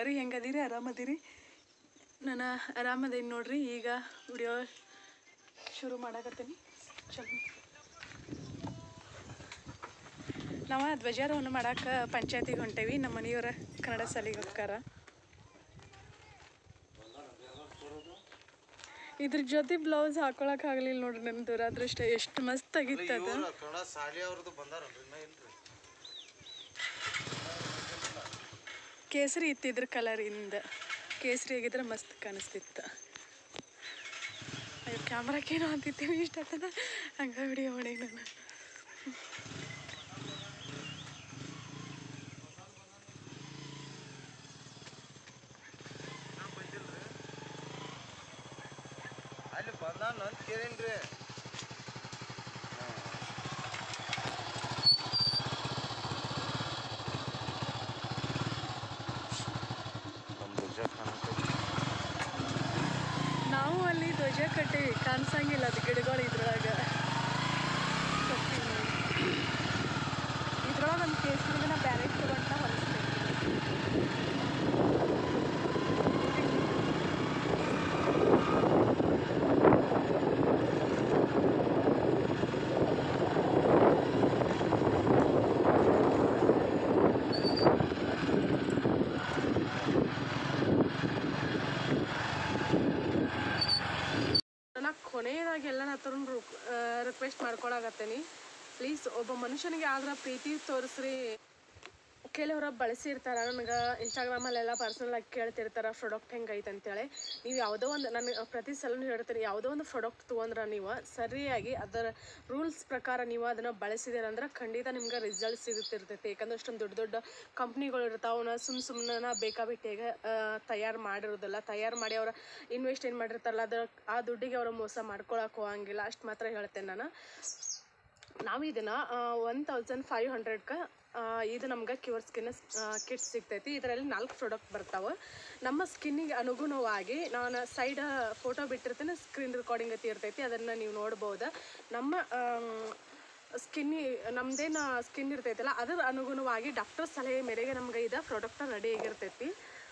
ಎಲ್ಲರೂ ಹೆಂಗದಿರಿ ಆರಾಮದಿರಿ ನಾನು ಆರಾಮದೇನಿ ನೋಡ್ರಿ ಈಗ ವಿಡಿಯೋ ಶುರು ಮಾಡಾಕತ್ತೀನಿ ಚಲೋ ನಾವು ಧ್ವಜಾರೋಹಣ ಮಾಡಕ್ಕೆ ಪಂಚಾಯತಿಗೆ ಹೊಂಟೇವಿ ನಮ್ಮ ಮನೆಯವ್ರ ಕನ್ನಡ ಶಾಲೆಗೆ ಹೋಗ್ತಾರ ಇದ್ರ ಜೊತೆ ಬ್ಲೌಸ್ ಹಾಕೊಳಕ್ ಆಗ್ಲಿಲ್ಲ ನೋಡ್ರಿ ನನ್ನ ದುರಾದೃಷ್ಟ ಎಷ್ಟು ಮಸ್ತ್ ಆಗಿತ್ತು ಅದು ಇವ್ರ ಕನ್ನಡ ಶಾಲಿ ಅವ್ರದ್ದು ಬಂದಾರಲ್ರಿ ಇನ್ನ ಇಲ್ರಿ ಕೇಸರಿ ಇತ್ತಿದ್ರ ಕಲರಿಂದ ಕೇಸರಿ ಆಗಿದ್ರೆ ಮಸ್ತ್ ಕಾಣಿಸ್ತಿತ್ತು ಅಯ್ಯೋ ಕ್ಯಾಮ್ರಾಕೇನೋ ಅಂತಿದ್ದೀನಿ ಇಷ್ಟ ಆಗ್ತದ ಹಂಗ ವಿಡಿಯೋ ಮಾಡಿ ನಾನು ಅಲ್ಲಿ ಬಂದಾನ ಅಂತ ಕೇಳೇನ್ರಿ ನಾವು ಅಲ್ಲಿ ಧ್ವಜ ಕಟ್ಟೇವಿ ಕಾಣಿಸಂಗಿಲ್ಲ ಅದು ಗಿಡಗಳು ಇದ್ರೊಳಗೆ ಇದ್ರೊಳಗೆ ಒಂದು ಕೇಸರಿಗೆ ನಾ ಬ್ಯಾರೆ ತಗೊಂಡ ಹೊಲಿಸ್ತೇನೆ ನಾ ಕೊನೆಯದಾಗಿ ಎಲ್ಲ ಹತ್ರ ರಿಕ್ವೆಸ್ಟ್ ಮಾಡ್ಕೊಳಕತ್ತೀನಿ ಪ್ಲೀಸ್ ಒಬ್ಬ ಮನುಷ್ಯನಿಗೆ ಆದ್ರ ಪ್ರೀತಿ ತೋರಿಸ್ರಿ ಕೆಲವ್ರ ಬಳಸಿರ್ತಾರ ನನಗೆ ಇನ್ಸ್ಟಾಗ್ರಾಮಲ್ಲೆಲ್ಲ ಪರ್ಸನಲ್ ಆಗಿ ಕೇಳ್ತಿರ್ತಾರ ಪ್ರಾಡಕ್ಟ್ ಹೆಂಗೈತೆ ಅಂತೇಳಿ ನೀವು ಯಾವುದೋ ಒಂದು ನಾನು ಪ್ರತಿ ಸಲನೂ ಹೇಳ್ತೀನಿ ಯಾವುದೋ ಒಂದು ಪ್ರಾಡಕ್ಟ್ ತೊಗೊಂಡ್ರೆ ನೀವು ಸರಿಯಾಗಿ ಅದರ ರೂಲ್ಸ್ ಪ್ರಕಾರ ನೀವು ಅದನ್ನು ಬಳಸಿದಿರಂದ್ರೆ ಖಂಡಿತ ನಿಮ್ಗೆ ರಿಸಲ್ಟ್ ಸಿಗುತ್ತಿರ್ತೈತಿ ಯಾಕಂದ್ರೆ ಅಷ್ಟೊಂದು ದೊಡ್ಡ ದೊಡ್ಡ ಕಂಪ್ನಿಗಳು ಇರ್ತಾವೆ ಅವನ್ನ ಸುಮ್ಮ ಸುಮ್ಮನೆ ಬೇಕಾಬಿಟ್ಟಿಗೆ ತಯಾರು ಮಾಡಿರೋದಿಲ್ಲ ತಯಾರು ಮಾಡಿ ಅವ್ರ ಇನ್ವೆಸ್ಟ್ ಏನು ಮಾಡಿರ್ತಾರಲ್ಲ ಅದರ ಆ ದುಡ್ಡಿಗೆ ಅವರು ಮೋಸ ಮಾಡ್ಕೊಳಕ್ಕೆ ಹೋಗಂಗಿಲ್ಲ ಅಷ್ಟು ಮಾತ್ರ ಹೇಳ್ತೇನೆ ನಾನು ನಾವು ಇದನ್ನು ಒನ್ ತೌಸಂಡ್ ಫೈವ್ ಹಂಡ್ರೆಡ್ಗೆ ಇದು ನಮ್ಗೆ ಕ್ಯೂರ್ ಸ್ಕಿನ್ ಕಿಟ್ ಸಿಗ್ತೈತಿ ಇದರಲ್ಲಿ ನಾಲ್ಕು ಪ್ರಾಡಕ್ಟ್ ಬರ್ತಾವೆ ನಮ್ಮ ಸ್ಕಿನ್ನಿಗೆ ಅನುಗುಣವಾಗಿ ನಾನು ಸೈಡ್ ಫೋಟೋ ಬಿಟ್ಟಿರ್ತೀನಿ ಸ್ಕ್ರೀನ್ ರೆಕಾರ್ಡಿಂಗ್ ಐತಿ ಇರ್ತೈತಿ ಅದನ್ನು ನೀವು ನೋಡ್ಬೋದು ನಮ್ಮ ಸ್ಕಿನ್ನಿ ನಮ್ದೇನು ಸ್ಕಿನ್ ಇರ್ತೈತಲ್ಲ ಅದರ ಅನುಗುಣವಾಗಿ ಡಾಕ್ಟರ್ ಸಲಹೆ ಮೇರೆಗೆ ನಮ್ಗೆ ಇದು ಪ್ರಾಡಕ್ಟ್ ರೆಡಿ ಆಗಿರ್ತೈತಿ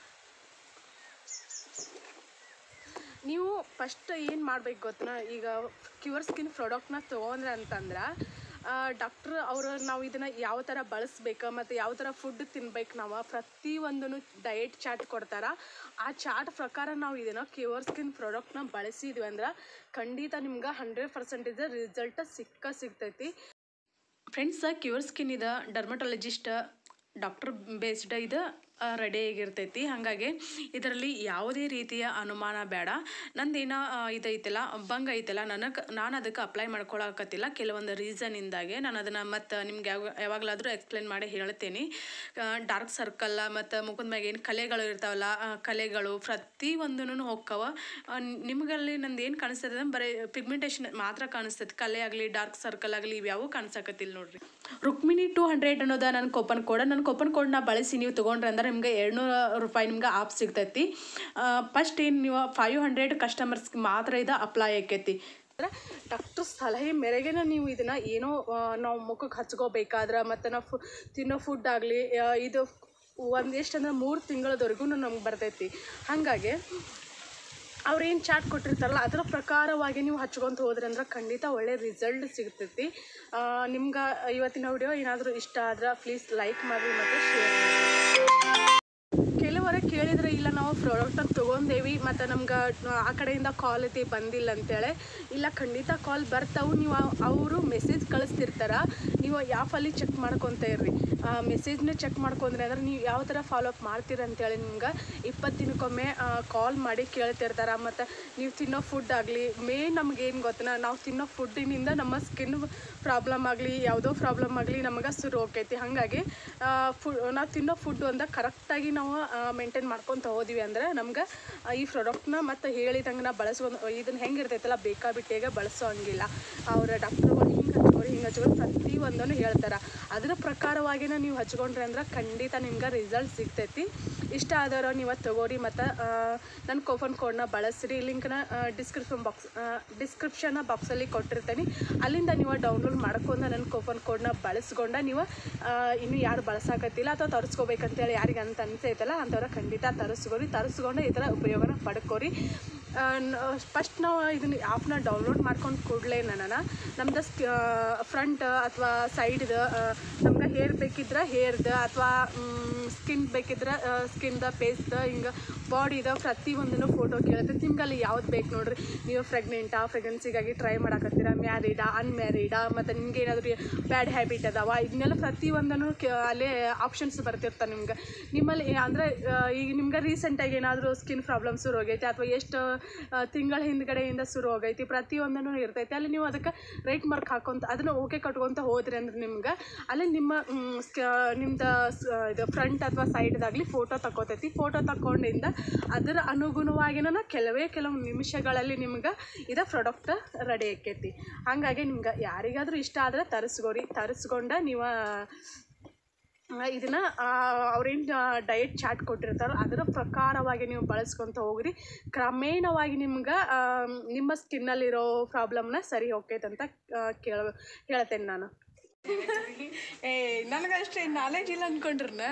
ನೀವು ಫಸ್ಟ್ ಏನು ಮಾಡ್ಬೇಕು ಗೊತ್ತನ ಈಗ ಕ್ಯೂರ್ ಸ್ಕಿನ್ ಪ್ರಾಡಕ್ಟ್ನ ತೊಗೊಂಡ್ರೆ ಅಂತಂದ್ರೆ ಡಾಕ್ಟ್ರ್ ಅವರು ನಾವು ಇದನ್ನು ಯಾವ ಥರ ಬಳಸ್ಬೇಕು ಮತ್ತು ಯಾವ ಥರ ಫುಡ್ ತಿನ್ಬೇಕು ನಾವು ಪ್ರತಿಯೊಂದೂ ಡಯಟ್ ಚಾರ್ಟ್ ಕೊಡ್ತಾರೆ ಆ ಚಾರ್ಟ್ ಪ್ರಕಾರ ನಾವು ಇದನ್ನು ಕ್ಯೂರ್ ಸ್ಕಿನ್ ಪ್ರಾಡಕ್ಟ್ನ ಬಳಸಿದ್ವಿ ಅಂದ್ರೆ ಖಂಡಿತ ನಿಮ್ಗೆ ಹಂಡ್ರೆಡ್ ಪರ್ಸೆಂಟೇಜ್ ರಿಸಲ್ಟ್ ಸಿಕ್ಕ ಸಿಗ್ತೈತಿ ಫ್ರೆಂಡ್ಸ್ ಕ್ಯೂರ್ ಸ್ಕಿನ್ ಇದೆ ಡರ್ಮಟಾಲಜಿಸ್ಟ್ ಡಾಕ್ಟರ್ ಬೇಸ್ಡ್ ಇದು ರೆಡಿ ಆಗಿರ್ತೈತಿ ಹಾಗಾಗಿ ಇದರಲ್ಲಿ ಯಾವುದೇ ರೀತಿಯ ಅನುಮಾನ ಬೇಡ ನಂದೇನೋ ಇದೈತಲ್ಲ ಬಂಗ್ ಐತಲ್ಲ ನನಗೆ ನಾನು ಅದಕ್ಕೆ ಅಪ್ಲೈ ಮಾಡ್ಕೊಳಕತ್ತಿಲ್ಲ ಕೆಲವೊಂದು ರೀಸನಿಂದಾಗೆ ನಾನು ಅದನ್ನು ಮತ್ತು ನಿಮ್ಗೆ ಯಾವ ಯಾವಾಗಲಾದರೂ ಎಕ್ಸ್ಪ್ಲೇನ್ ಮಾಡಿ ಹೇಳ್ತೀನಿ ಡಾರ್ಕ್ ಸರ್ಕಲ್ಲ ಮತ್ತು ಮುಖದ ಮ್ಯಾಗ ಏನು ಕಲೆಗಳು ಇರ್ತಾವಲ್ಲ ಆ ಕಲೆಗಳು ಪ್ರತಿಯೊಂದೂ ಹೋಗ್ತಾವ ನಿಮಗಲ್ಲಿ ನಂದು ಏನು ಕಾಣಿಸ್ತದೆ ಅಂದ್ರೆ ಬರೀ ಪಿಗ್ಮೆಂಟೇಷನ್ ಮಾತ್ರ ಕಾಣಿಸ್ತೈತೆ ಕಲೆ ಆಗಲಿ ಡಾರ್ಕ್ ಸರ್ಕಲ್ ಆಗಲಿ ಇವ್ಯಾವೂ ಕಾಣಿಸಕತ್ತಿಲ್ಲ ನೋಡ್ರಿ ರುಕ್ಮಿಣಿ ಟೂ ಹಂಡ್ರೆಡ್ ಅನ್ನೋದ ನನ್ನ ಕೂಪನ್ ಕೋಡ್ ನನ್ನ ಕೂಪನ್ ಕೋಡ್ನ ಬಳಸಿ ನೀವು ತೊಗೊಂಡ್ರೆ ಅಂದ್ರೆ ನಿಮ್ಗೆ ಎರಡುನೂರು ರೂಪಾಯಿ ನಿಮ್ಗೆ ಆಫ್ ಸಿಗ್ತೈತಿ ಫಸ್ಟ್ ಏನು ನೀವು ಫೈವ್ ಹಂಡ್ರೆಡ್ ಕಸ್ಟಮರ್ಸ್ಗೆ ಮಾತ್ರ ಇದು ಅಪ್ಲೈ ಆಕೈತಿ ಅಂದ್ರೆ ಡಾಕ್ಟರ್ ಸಲಹೆ ಮೇರೆಗೆ ನೀವು ಇದನ್ನು ಏನೋ ಆ, ನಾವು ಮುಖಕ್ಕೆ ಹಚ್ಕೋಬೇಕಾದ್ರೆ ಮತ್ತು ನಾವು ಫು ತಿನ್ನೋ ಫುಡ್ ಆಗಲಿ ಇದು ಒಂದು ಎಷ್ಟಂದ್ರೆ ಮೂರು ತಿಂಗಳದವರೆಗೂ ನಮ್ಗೆ ಬರ್ತೈತಿ ಹಾಗಾಗಿ ಅವ್ರು ಏನು ಚಾಟ್ ಕೊಟ್ಟಿರ್ತಾರಲ್ಲ ಅದರ ಪ್ರಕಾರವಾಗಿ ನೀವು ಹಚ್ಕೊಂತ ಹೋದ್ರಿ ಅಂದ್ರೆ ಖಂಡಿತ ಒಳ್ಳೆ ರಿಸಲ್ಟ್ ಸಿಗ್ತೈತಿ ನಿಮ್ಗೆ ಇವತ್ತಿನ ವಿಡಿಯೋ ಏನಾದರೂ ಇಷ್ಟ ಆದ್ರೆ ಪ್ಲೀಸ್ ಲೈಕ್ ಮಾಡಿ ಮತ್ತು ಶೇರ್ ಮಾಡಿ ಕೆಲವರ ಕೇಳಿದ್ರೆ ಇಲ್ಲ ನಾವು ಪ್ರಾಡಕ್ಟನ್ನು ತೊಗೊಂಡೇವಿ ಮತ್ತು ನಮ್ಗೆ ಆ ಕಡೆಯಿಂದ ಕಾಲ್ ಐತಿ ಬಂದಿಲ್ಲ ಅಂತೇಳಿ ಇಲ್ಲ ಖಂಡಿತ ಕಾಲ್ ಬರ್ತಾವೆ ನೀವು ಅವರು ಮೆಸೇಜ್ ಕಳಿಸ್ತಿರ್ತಾರ ನೀವು ಯಾಫಲ್ಲಿ ಚೆಕ್ ಮಾಡ್ಕೊತ ಇರ್ರಿ ಆ ಮೆಸೇಜ್ನ ಚೆಕ್ ಮಾಡ್ಕೊಂಡ್ರೆ ಅಂದ್ರೆ ನೀವು ಯಾವ ಥರ ಫಾಲೋ ಅಪ್ ಮಾಡ್ತೀರ ಅಂತೇಳಿ ನಿಮ್ಗೆ ಇಪ್ಪತ್ತು ದಿನಕ್ಕೊಮ್ಮೆ ಕಾಲ್ ಮಾಡಿ ಕೇಳ್ತಿರ್ತಾರೆ ಮತ್ತು ನೀವು ತಿನ್ನೋ ಫುಡ್ ಆಗಲಿ ಮೇನ್ ನಮ್ಗೆ ಏನು ಗೊತ್ತನ ನಾವು ತಿನ್ನೋ ಫುಡ್ಡಿನಿಂದ ನಮ್ಮ ಸ್ಕಿನ್ ಪ್ರಾಬ್ಲಮ್ ಆಗಲಿ ಯಾವುದೋ ಪ್ರಾಬ್ಲಮ್ ಆಗಲಿ ನಮಗೆ ಶುರು ಹೋಗ್ತೈತಿ ಹಾಗಾಗಿ ಫು ನಾವು ತಿನ್ನೋ ಫುಡ್ ಒಂದು ಕರೆಕ್ಟಾಗಿ ನಾವು ಮೇಂಟೈನ್ ಮಾಡ್ಕೊತ ಹೋದ್ವಿ ಅಂದ್ರೆ ನಮ್ಗೆ ಈ ಪ್ರಾಡಕ್ಟ್ನ ಮತ್ತು ಹೇಳಿದಂಗೆ ನಾವು ಬಳಸ್ಕೊಂಡು ಇದನ್ನು ಹೆಂಗೆ ಇರ್ತೈತಲ್ಲ ಬೇಕಾಬಿಟ್ಟಿಗೆ ಬಳಸೋ ಹಂಗಿಲ್ಲ ಅವ್ರ ಡಾಕ್ಟ್ರುಗಳು ಹಿಂಗೆ ಹಚ್ಕೋರಿ ಹಿಂಗೆ ಹಿಂಗೆ ಹಚ್ಕೊಂಡು ಪ್ರತಿ ಒಂದನ್ನು ಹೇಳ್ತಾರೆ ಅದ್ರ ಪ್ರಕಾರವಾಗಿನ ನೀವು ಹಚ್ಕೊಂಡ್ರಿ ಅಂದ್ರೆ ಖಂಡಿತ ನಿಮ್ಗೆ ರಿಸಲ್ಟ್ ಸಿಗ್ತೈತಿ ಇಷ್ಟ ಆದವರು ನೀವು ತಗೋರಿ ಮತ್ತು ನನ್ನ ಕೋಫನ್ ಕೋಡ್ನ ಬಳಸ್ರಿ ಲಿಂಕ್ನ ಡಿಸ್ಕ್ರಿಪ್ಷನ್ ಬಾಕ್ಸ್ ಡಿಸ್ಕ್ರಿಪ್ಷನ್ ಬಾಕ್ಸಲ್ಲಿ ಕೊಟ್ಟಿರ್ತೀನಿ ಅಲ್ಲಿಂದ ನೀವು ಡೌನ್ಲೋಡ್ ಮಾಡ್ಕೊಂಡು ನನ್ನ ಕೋಫನ್ ಕೋಡ್ನ ಬಳಸ್ಕೊಂಡ ನೀವು ಆ, ಇನ್ನು ಯಾರು ಬಳಸಾಕತ್ತಿಲ್ಲ ಅಥವಾ ತರಿಸ್ಕೋಬೇಕಂತೇಳಿ ಯಾರಿಗೆ ಅಂತ ಅನ್ಸೈತಲ್ಲ ಅಂಥವ್ರ ಖಂಡಿತ ತರಿಸ್ಕೋರಿ ತರಿಸ್ಕೊಂಡು ಈ ಥರ ಉಪಯೋಗನ ಪಡ್ಕೋರಿ ಫಸ್ಟ್ ನಾವು ಇದನ್ನ ಆ್ಯಪ್ನ ಡೌನ್ಲೋಡ್ ಮಾಡ್ಕೊಂಡು ಕೂಡಲೇ ನನ್ನ ನಮ್ದು ಫ್ರಂಟ್ ಅಥವಾ ಸೈಡ್ದು ನಮ್ಗೆ ಹೇರ್ ಬೇಕಿದ್ರೆ ಹೇರ್ದು ಅಥವಾ ಸ್ಕಿನ್ ಬೇಕಿದ್ರೆ ಸ್ಕಿನ್ದ ಪೇಸ್ದ ಹಿಂಗೆ ಬಾಡಿದ ಪ್ರತಿಯೊಂದನ್ನು ಫೋಟೋ ಕೇಳುತ್ತೆ ನಿಮ್ಗೆ ಅಲ್ಲಿ ಯಾವ್ದು ಬೇಕು ನೋಡ್ರಿ ನೀವು ಪ್ರೆಗ್ನೆಂಟಾ ಪ್ರೆಗ್ನೆನ್ಸಿಗಾಗಿ ಟ್ರೈ ಮಾಡಕತ್ತೀರ ಮ್ಯಾರಿಡಾ ಅನ್ಮ್ಯಾರಿಡಾ ಮತ್ತು ನಿಮ್ಗೆ ಏನಾದರೂ ಬ್ಯಾಡ್ ಹ್ಯಾಬಿಟ್ ಅದಾವ ಇದನ್ನೆಲ್ಲ ಪ್ರತಿಯೊಂದನ್ನು ಕೆ- ಅಲ್ಲೇ ಆಪ್ಷನ್ಸ್ ಬರ್ತಿರ್ತಾವೆ ನಿಮ್ಗೆ ನಿಮ್ಮಲ್ಲಿ ಏ- ಅಂದರೆ ಈಗ ನಿಮ್ಗೆ ರೀಸೆಂಟಾಗಿ ಏನಾದರೂ ಸ್ಕಿನ್ ಪ್ರಾಬ್ಲಮ್ ಶುರು ಹೋಗೈತೆ ಅಥವಾ ಎಷ್ಟು ತಿಂಗಳ ಹಿಂದ್ಗಡೆಯಿಂದ ಶುರು ಹೋಗೈತಿ ಪ್ರತಿಯೊಂದನ್ನು ಇರ್ತೈತೆ ಅಲ್ಲಿ ನೀವು ಅದಕ್ಕೆ ರೈಟ್ ಮಾರ್ಕ್ ಹಾಕೊಂತ ಅದನ್ನು ಓಕೆ ಕಟ್ಕೊತ ಹೋದ್ರಿ ಅಂದ್ರೆ ನಿಮ್ಗೆ ಅಲ್ಲಿ ನಿಮ್ಮ ಮ್, ಸ್ಕ- ನಿಮ್ದು ಸ್- ಇದು ಫ್ರಂಟ್ ಅಥವಾ ಸೈಡ್ದಾಗಲಿ ಫೋಟೋ ತಗೋತೈತಿ ಫೋಟೋ ತಗೊಂಡಿಂದ ಅದರ ಅನುಗುಣವಾಗಿನ ಕೆಲವೇ ಕೆಲವು ನಿಮಿಷಗಳಲ್ಲಿ ನಿಮ್ಗೆ ಇದು ಪ್ರಾಡಕ್ಟ್ ರೆಡಿ ಆಕೈತಿ ಹಾಗಾಗಿ ನಿಮ್ಗೆ ಯಾರಿಗಾದ್ರೂ ಇಷ್ಟ ಆದರೆ ತರಿಸ್ಕೋರಿ ತರಿಸ್ಕೊಂಡ ನೀವು ಆ, ಇದನ್ನ ಅವ್ರೇನು ಡಯಟ್ ಚಾರ್ಟ್ ಕೊಟ್ಟಿರ್ತಾರೋ ಅದರ ಪ್ರಕಾರವಾಗಿ ನೀವು ಬಳಸ್ಕೊತ ಹೋಗ್ರಿ ಕ್ರಮೇಣವಾಗಿ ನಿಮ್ಗೆ ಆ, ನಿಮ್ಮ ಸ್ಕಿನ್ನಲ್ಲಿರೋ ಪ್ರಾಬ್ಲಮ್ನ ಸರಿ ಹೋಗ್ತೈತೆ ಅಂತ ಕೇಳ ಹೇಳ್ತೇನೆ ನಾನು ಏ ನನಗೆ ಅಷ್ಟೇ ನಾಲೆಜ್ ಇಲ್ಲ ಅನ್ಕೊಂಡ್ರನ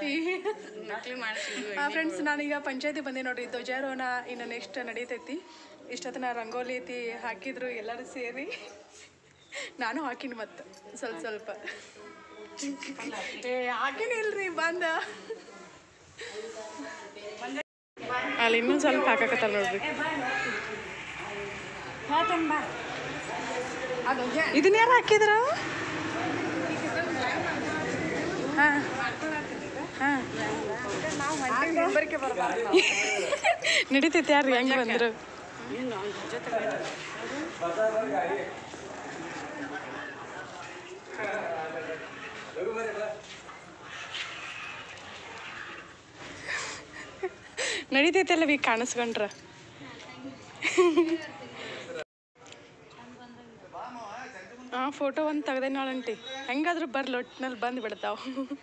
ಫ್ರೆಂಡ್ಸ್ ನಾನೀಗ ಪಂಚಾಯತಿ ಬಂದೆ ನೋಡ್ರಿ ಧ್ವಜಾರೋಹಣ ಇನ್ನು ನೆಕ್ಸ್ಟ್ ನಡೀತೈತಿ ಇಷ್ಟೊತ್ತನ ರಂಗೋಲಿ ಐತಿ ಹಾಕಿದ್ರು ಎಲ್ಲರೂ ಸೇರಿ ನಾನು ಹಾಕಿನಿ ಮತ್ತೆ ಸ್ವಲ್ಪ ಸ್ವಲ್ಪ ಏ ಹಾಕಿನಿ ಇಲ್ರಿ ಬಂದ ಅಲ್ಲಿ ಇನ್ನೂ ಸ್ವಲ್ಪ ಹಾಕಕತ್ತಲ್ಲ ನೋಡ್ರಿ ಇದನ್ನ ಯಾರು ಹಾಕಿದ್ರ ಹಾಂ ಹಾಂ ನಡೀತೈತೆ ಯಾರು ಹೆಂಗೆ ಬಂದ್ರು ನಡೀತೈತಲ್ಲ ಬಿ ಕಾಣಿಸ್ಕೊಂಡ್ರ ಹಾಂ ಫೋಟೋ ಒಂದು ತೆಗ್ದೆ ನೋಡಂಟಿ ಹೆಂಗಾದ್ರೂ ಬರ್ಲಿ ಒಟ್ಟಿನಲ್ಲಿ ಬಂದು ಬಿಡ್ತಾವ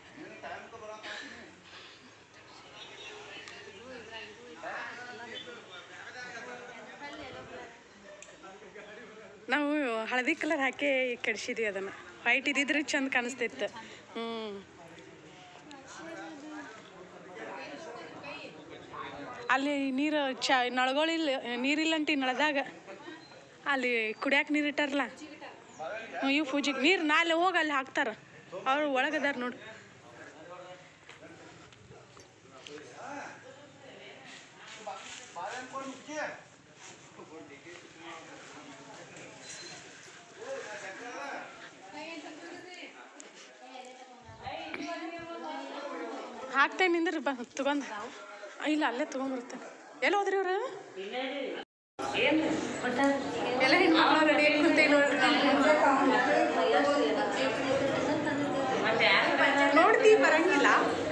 ನಾವು ಹಳದಿ ಕಲರ್ ಹಾಕಿ ಕೆಡಿಸಿದ್ವಿ ಅದನ್ನು ವೈಟ್ ಇದ್ದಿದ್ರೆ ಚಂದ ಕಾಣಿಸ್ತಿತ್ತು ಹ್ಞೂ ಅಲ್ಲಿ ನೀರು ಚ ನಳಗಳಿಲ್ಲ ನೀರಿಲ್ಲಂಟಿ ನಳದಾಗ ಅಲ್ಲಿ ಕುಡಿಯಾಕ ನೀರು ಇಟ್ಟಾರಲ್ಲ ಹ್ಞೂ ಇವು ಪೂಜೆಗೆ ನೀರು ನಾಳೆ ಹೋಗಿ ಅಲ್ಲಿ ಹಾಕ್ತಾರ ಅವ್ರು ಒಳಗದಾರ ನೋಡು ಹಾಕ್ತೇನೆ ನಿಂದ್ರಿ ಬ ತಗೊಂಡ್ ಇಲ್ಲ ಅಲ್ಲೇ ತಗೊಂಡ್ಬರ್ತೇನೆ ಎಲ್ಲಿ ಹೋದ್ರಿ ಇವ್ರು ಎಲ್ಲ ಹೆಣ್ಮಕ್ಳು ರೆಡಿ ಆಗಿ ಕುಂತೀವಿ ನೋಡ್ರಿ ನೋಡ್ತಿ ಬರಂಗಿಲ್ಲ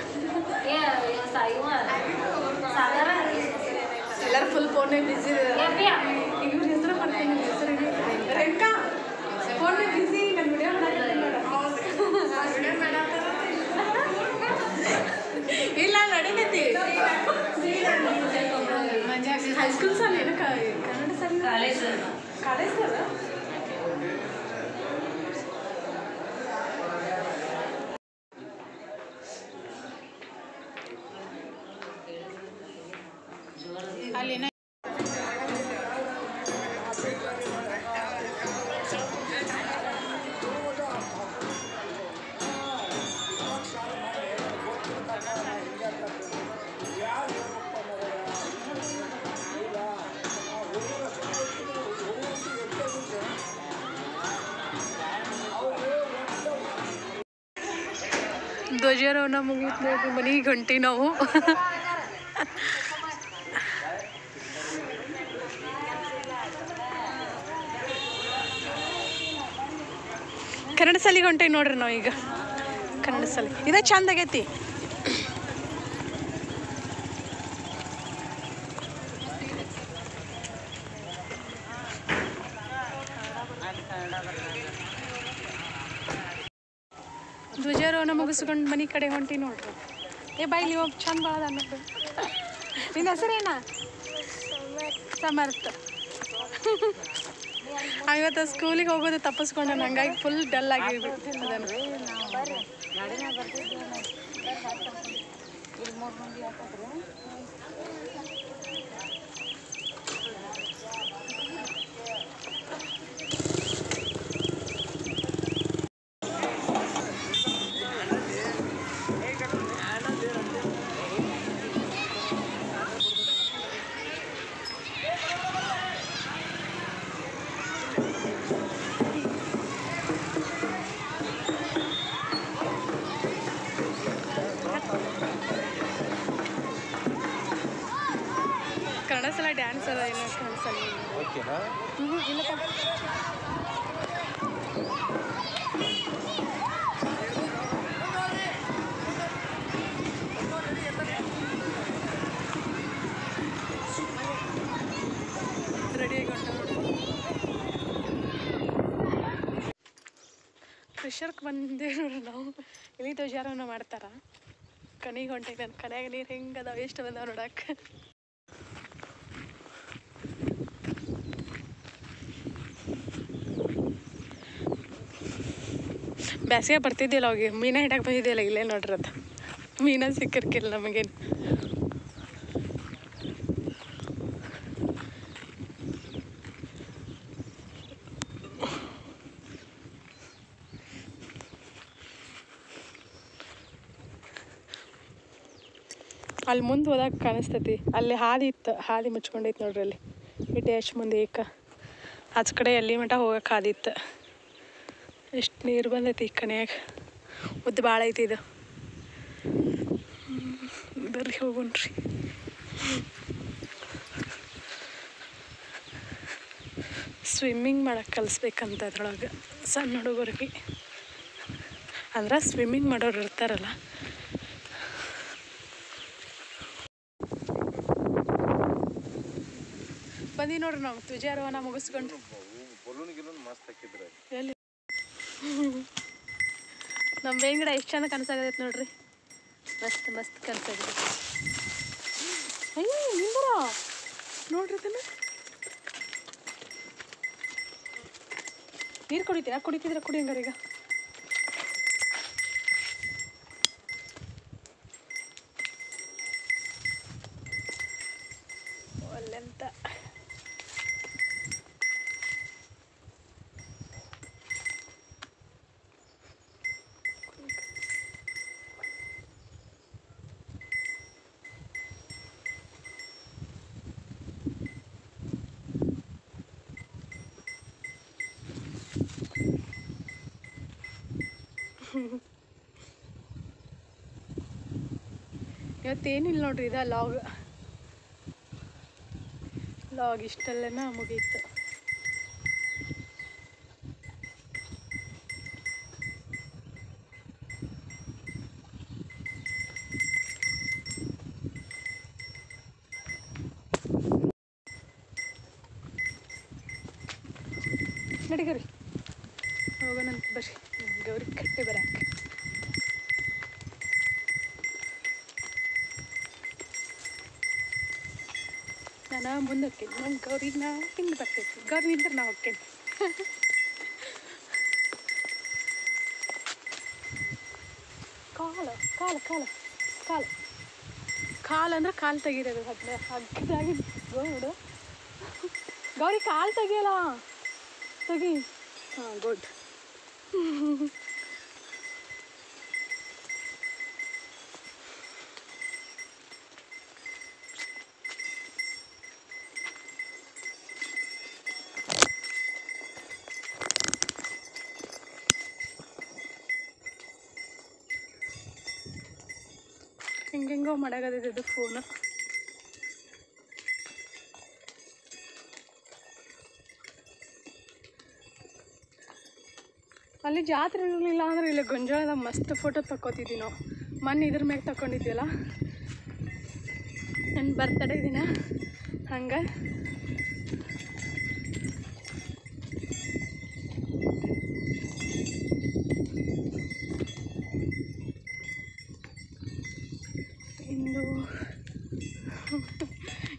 ಎಲ್ಲರೂ ಫುಲ್ ಫೋನೇ ಬಿಸಿ ಇವ್ರ ಹೆಸರು ಬರ್ತೀನಿ ಹೆಸರು ರೇಖಾ ಫೋನ್ ಬಿಸಿ ನನ್ನ ವಿಡಿಯೋ ಇಲ್ಲ ನಡೀತೈತಿ ಹೈಸ್ಕೂಲ್ ಸಾಲ ಏನು ಕನ್ನಡ ಸಾಲ ಕಾಲೇಜ್ ಕಾಲೇಜ್ ಸರ್ ಧ್ವಜಾರೋಹಣ ಮುಗೀತು ನೋಡ್ರಿ ಮನೆಗೆ ಗಂಟಿ ನಾವು ಕನ್ನಡ ಸಾಲಿಗೆ ಹೊಂಟೇವಿ ನೋಡ್ರಿ ನಾವು ಈಗ ಕನ್ನಡ ಸಾಲಿ ಇದೇ ಚಂದ ಆಗೈತಿ ಅವನ ಮುಗಿಸ್ಕೊಂಡು ಮನೆ ಕಡೆ ಹೊಂಟಿ ನೋಡ್ರಿ ಏ ಬಾಯ್ಲಿ ಒಬ್ಬ ಚಂದ ಭಾಳ ಅದ ಅನ್ನೋದು ನಿನ್ನ ಹೆಸರೇನ ಸಮರ್ಥ ಇವತ್ತು ಸ್ಕೂಲಿಗೆ ಹೋಗೋದು ತಪ್ಪಿಸ್ಕೊಂಡ ಹಂಗಾಗಿ ಫುಲ್ ಡಲ್ ಆಗಿ ಅದನ್ನು ಕನ್ನಡ ಸಲ ಡ್ಯಾನ್ಸ್ ಅದ ಏನೋ ಕಾಣಿಸಲ್ಲ ಓಕೆನಾ ಹ್ಞೂ ಇಲ್ಲಪ್ಪ ರೆಡಿಯಾಗಿ ಫ್ರೆಶರ್ಗೆ ಬಂದೇ ನೋಡ್ರಿ ನಾವು ಇಲ್ಲಿ ಧ್ವಜಾರೋಹಣ ಮಾಡ್ತಾರ ಕನಿಗೆ ಹೊಂಟೈತೆ ನನ್ನ ಕನ್ಯಾಗ ನೀರು ಹೆಂಗೆ ಅದಾವ ಎಷ್ಟು ಬಂದಾವ ನೋಡಕ್ಕೆ ಬ್ಯಾಸಿಗೆ ಬರ್ತಿದ್ದಿಲ್ಲ ಅವಾಗ ಮೀನ ಹಿಡಕ್ಕೆ ಬಂದಿದ್ದಿಲ್ಲ ಇಲ್ಲೇ ನೋಡ್ರಿ ಅದು ಮೀನ ಸಿಕ್ಕಿರ್ಕಿಲ್ಲ ನಮಗೇನು ಅಲ್ಲಿ ಮುಂದೆ ಹೋದಾಗ ಕಾಣಿಸ್ತೈತಿ ಅಲ್ಲಿ ಹಾದಿ ಇತ್ತು ಹಾದಿ ಮುಚ್ಕೊಂಡೈತಿ ನೋಡ್ರಿ ಅಲ್ಲಿ ಇಟ್ಟು ಎಷ್ಟು ಮುಂದೆ ಏಕ ಆಚ ಕಡೆ ಎಲ್ಲಿ ಮಟ ಹೋಗಕ್ಕೆ ಹಾದಿ ಇತ್ತು ಎಷ್ಟು ನೀರು ಬಂದೈತಿ ಈ ಕನ್ಯಾಗ ಉದ್ದ ಭಾಳ ಐತಿ ಇದು ಹ್ಮ್, ಬರ್ರಿ ಹೋಗೋಣ್ರಿ ಸ್ವಿಮ್ಮಿಂಗ್ ಮಾಡಕ್ಕೆ ಕಲಿಸ್ಬೇಕಂತ ಅದ್ರೊಳಗೆ ಸಣ್ಣ ಹುಡುಗರಿಗೆ ಅಂದ್ರೆ ಸ್ವಿಮ್ಮಿಂಗ್ ಮಾಡೋರು ಇರ್ತಾರಲ್ಲ ಬಂದಿ ನೋಡ್ರಿ ನಾವು ಧ್ವಜಾರೋಹಣ ಮುಗಿಸ್ಕೊಂಡು ಬಲೂನ್ ಗಿಲೂನ್ ಮಸ್ತ್ ಹಾಕಿದ್ರು ಎಲ್ಲಿ ನಮ್ಮ ಬೇಂಗಡ ಎಷ್ಟು ಚಂದ ಕನಸಾಗೈತೆ ನೋಡ್ರಿ ಮಸ್ತ್ ಮಸ್ತ್ ಕನಸಾಗಿದೆ ಅಯ್ಯ ನಿಂಬರ ನೋಡ್ರಿ ಇದನ್ನ ನೀರು ಕುಡಿತೀರಾ ಕುಡಿತಿದ್ರೆ ಕುಡಿ ಹಂಗಾರೆ ಈಗ ಒಲ್ಲೆಂತ ಇವತ್ತೇನಿಲ್ಲ ನೋಡ್ರಿ ಇದ ಲಾಗ್ ಲಾಗ್ ಇಷ್ಟಲ್ಲೇನ ಮುಗೀತು ನಡಿಗರಿ ಹೋಗೋಣಂತ ಬರ್ರಿ ನಮ್ ಗೌರಿ ಕಟ್ಟೆ ಬರಾಕ ನಾನು ಮುಂದೆ ಹೋಗ್ತೀನಿ ನಮ್ಮ ಗೌರಿ ನಾ ಹಿಂದೆ ಬರ್ತೈತಿ ಗೌರಿ ನಿಂದ್ರೆ ನಾ ಹೋಗ್ತೇನೆ ಕಾಲ ಕಾಲ ಕಾಲ ಕಾಲ ಕಾಲು ಅಂದ್ರೆ ಕಾಲು ತೆಗೀರೋದು ಹಗ್ಗ ಹಗ್ಗದಾಗಿ ನೋಡು ಗೌರಿ ಕಾಲು ತೆಗಿಯಲ್ಲ ತೆಗಿ ಹಾಂ ಗುಡ್ ಹೆಂಗೆಂಗೋ ಮಾಡಾಗದೈತೆ ಇದು ಫೋನು ಅಲ್ಲಿ ಜಾತ್ರೆ ಇರಲಿಲ್ಲ ಅಂದ್ರೆ ಇಲ್ಲಿ ಗೊಂಜಾಳದ ಮಸ್ತ್ ಫೋಟೋ ತಕ್ಕೋತಿದ್ವಿ ನಾವು ಮೊನ್ನೆ ಇದ್ರ ಮ್ಯಾಗ ತಗೊಂಡಿದ್ವಲ್ಲ ನನ್ನ ಬರ್ತಡೇ ದಿನ ಹಂಗೆ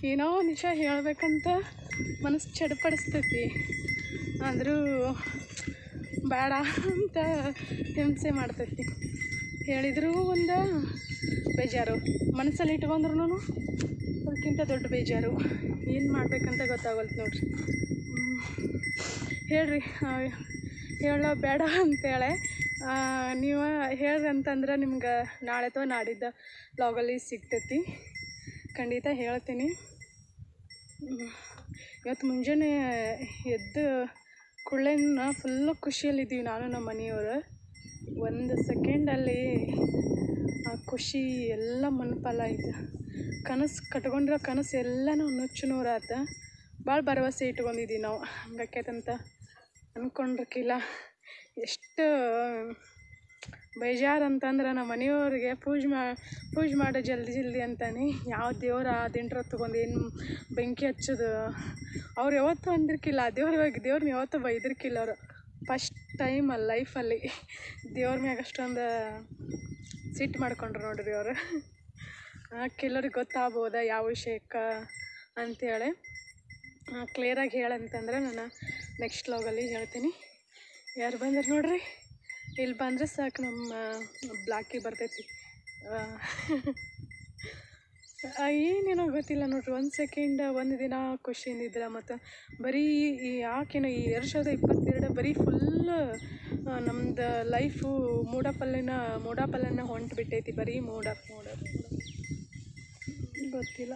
ಏನೋ ಒಂದು ವಿಷಯ ಹೇಳ್ಬೇಕಂತ ಮನಸ್ಸು ಚಡಪಡಿಸ್ತೈತಿ ಆದರೂ ಬೇಡ ಅಂತ ಹಿಂಸೆ ಮಾಡ್ತೈತಿ ಹೇಳಿದರೂ ಒಂದು ಬೇಜಾರು ಮನಸ್ಸಲ್ಲಿ ಇಟ್ಕೊಂಡ್ರು ಅದಕ್ಕಿಂತ ದೊಡ್ಡ ಬೇಜಾರು ಏನು ಮಾಡ್ಬೇಕಂತ ಗೊತ್ತಾಗಲ್ತು ನೋಡ್ರಿ ಹ್ಮ್. ಹೇಳ್ರಿ ಆ, ಹೇಳೋ ಬೇಡ ಅಂತೇಳೆ ಆ, ನೀವು ಹೇಳ್ರಿ ಅಂತಂದ್ರೆ ನಿಮ್ಗೆ ನಾಳೆ ಅಥವಾ ನಾಡಿದ್ದ ಲಾಗಲ್ಲಿ ಸಿಗ್ತೈತಿ ಖಂಡಿತ ಹೇಳ್ತೀನಿ ಹ್ಮ್. ಇವತ್ತು ಮುಂಜಾನೆ ಎದ್ದು ಕುಳ್ಳೆನ ಫುಲ್ಲು ಖುಷಿಯಲ್ಲಿದ್ದೀವಿ ನಾನು ನಮ್ಮ ಮನೆಯವರು ಒಂದು ಸೆಕೆಂಡಲ್ಲಿ ಆ ಖುಷಿ ಎಲ್ಲ ಮನ್ಪಾಲ ಆಯ್ತು ಕನಸು ಕಟ್ಕೊಂಡಿರೋ ಕನಸು ಎಲ್ಲನೂ ನುಚ್ಚು ನೂರಾತ ಭಾಳ ಭರವಸೆ ಇಟ್ಕೊಂಡಿದ್ದೀವಿ ನಾವು ಹಂಗಾಕೈತಂತ ಅಂದ್ಕೊಂಡ್ರಕ್ಕಿಲ್ಲ ಎಷ್ಟು ಬೇಜಾರು ಅಂತಂದ್ರೆ ನಮ್ಮ ಮನೆಯವ್ರಿಗೆ ಪೂಜೆ ಮಾ ಪೂಜೆ ಮಾಡೋ ಜಲ್ದಿ ಜಲ್ದಿ ಅಂತಾನೆ ಯಾವ ದೇವ್ರ ಆ ದಿಂಡ್ರ ತೊಗೊಂಡು ಏನು ಬೆಂಕಿ ಹಚ್ಚೋದು ಅವ್ರು ಯಾವತ್ತೂ ಅಂದಿರ್ಕಿಲ್ಲ ದೇವ್ರ ಇವಾಗ ದೇವ್ರನ್ನ ಯಾವತ್ತೂ ಬೈದಿರ್ಕಿಲ್ಲ ಅವರು ಫಸ್ಟ್ ಟೈಮ್ ಅಲ್ಲಿ ಲೈಫಲ್ಲಿ ದೇವ್ರ ಮ್ಯಾಗ ಅಷ್ಟೊಂದು ಸಿಟ್ಟು ಮಾಡ್ಕೊಂಡ್ರು ನೋಡ್ರಿ ಅವರು ಕೆಲವ್ರಿಗೆ ಗೊತ್ತಾಗ್ಬೋದಾ ಯಾವ ವಿಷಯಕ್ಕೆ ಅಂತೇಳಿ ಕ್ಲಿಯರಾಗಿ ಹೇಳಂತಂದ್ರೆ ನಾನು ನೆಕ್ಸ್ಟ್ ಲಾಗಲ್ಲಿ ಹೇಳ್ತೀನಿ ಯಾರು ಬಂದ್ರೆ ನೋಡ್ರಿ ಇಲ್ಲಿ ಬಂದರೆ ಸಾಕು ನಮ್ಮ ಬ್ಲಾಕಿಗೆ ಬರ್ತೈತಿ ಆ, ಏನೇನೋ ಗೊತ್ತಿಲ್ಲ ನೋಡ್ರಿ ಒಂದು ಸೆಕೆಂಡ್ ಒಂದು ದಿನ ಖುಷಿಯಿಂದ ಇದ್ರ ಮತ್ತು ಬರೀ ಈ ಯಾಕೇನೋ ಈ ಎರಡು ಸಾವಿರದ ಇಪ್ಪತ್ತೆರಡು ಬರೀ ಫುಲ್ ನಮ್ದು ಲೈಫು ಮೂಡಪಲ್ಲನ ಮೂಡಪಲ್ಲನ ಹೊಂಟು ಬಿಟ್ಟೈತಿ ಬರೀ ಮೂಡ ಮೂಡ ಮೂಡ. ಗೊತ್ತಿಲ್ಲ